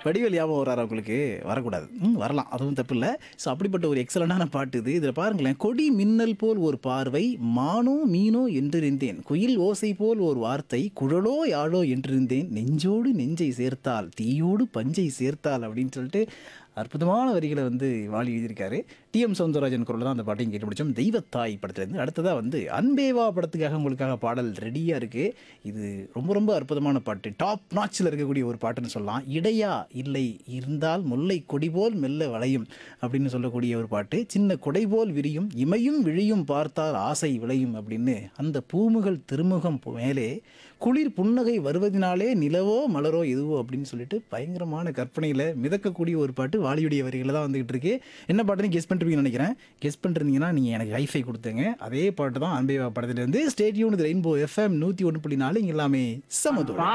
வடிவேல் ஞாபகம் வராரா உங்களுக்கு வரக்கூடாது ம் வரலாம் அதுவும் தப்பு இல்லை ஸோ அப்படிப்பட்ட ஒரு எக்ஸலண்டான பாட்டு இது இதில் பாருங்களேன் கொடி மின்னல் போல் ஒரு பார்வை மானோ மீனோ என்றிருந்தேன் குயில் ஓசை போல் ஒரு வார்த்தை குழலோ யாழோ என்றிருந்தேன் நெஞ்சோடு நெஞ்சை சேர்த்தால் தீயோடு பஞ்சை சேர்த்தால் அப்படின்னு சொல்லிட்டு அற்புதமான வரிகளை வந்து வாலி எழுதியிருக்காரு டி எம் சவுந்தரராஜன் குரல் தான் அந்த பாட்டையும் கேட்டு பிடிச்சோம் தெய்வத்தாய் படத்துலேருந்து அடுத்ததாக வந்து அன்பேவா படத்துக்காக உங்களுக்காக பாடல் ரெடியாக இருக்குது இது ரொம்ப ரொம்ப அற்புதமான பாட்டு டாப் நாச்சில் இருக்கக்கூடிய ஒரு பாட்டுன்னு சொல்லலாம் இடையா இல்லை இருந்தால் முல்லை கொடி போல் மெல்ல வளையும் அப்படின்னு சொல்லக்கூடிய ஒரு பாட்டு சின்ன கொடை போல் விரியும் இமையும் விழியும் பார்த்தால் ஆசை விளையும் அப்படின்னு அந்த பூமுகள் திருமுகம் மேலே குளிர் புன்னகை வருவதினாலே நிலவோ மலரோ எதுவோ அப்படின்னு சொல்லிட்டு பயங்கரமான கற்பனையில் மிதக்கக்கூடிய ஒரு பாட்டு வாலியுடைய வரிகளில் தான் வந்துகிட்டு இருக்கு என்ன பாட்டுன்னு கெஸ் பண்ணிருப்பீங்கன்னு நினைக்கிறேன் கெஸ் பண்ணிருந்தீங்கன்னா நீங்கள் எனக்கு ஹைஃபை கொடுத்துங்க அதே பாட்டு தான் அன்பேவா படத்துலேருந்து ஸ்டேடியோன் ரெயின்போ எஃப்எம் நூற்றி ஒன்று புள்ளி நாலு இங்க எல்லாமே சமதூரம்